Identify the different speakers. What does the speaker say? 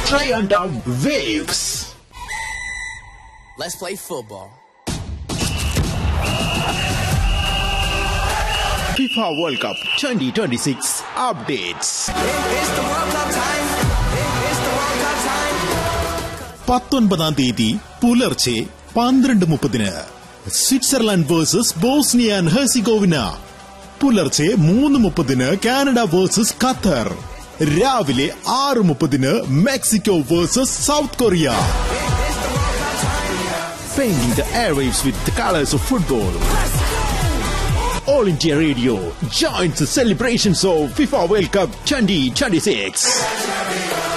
Speaker 1: Triandam Waves.
Speaker 2: Let's play football.
Speaker 1: FIFA World Cup 2026 updates.
Speaker 2: It's the World Cup time. It's the World Cup time.
Speaker 3: പത്തൊൻപതാം തീയതി പുലർച്ചെ പന്ത്രണ്ട് മുപ്പതിന് Switzerland versus Bosnia and Herzegovina പുലർച്ചെ മൂന്ന് മുപ്പതിന് കാനഡ വേഴ്സസ് ഖത്തർ രാവിലെ ആറ് മുപ്പതിന് Mexico versus South Korea
Speaker 1: Painting the airwaves with the colors of football. All India Radio joins the celebrations of FIFA World Cup 2026.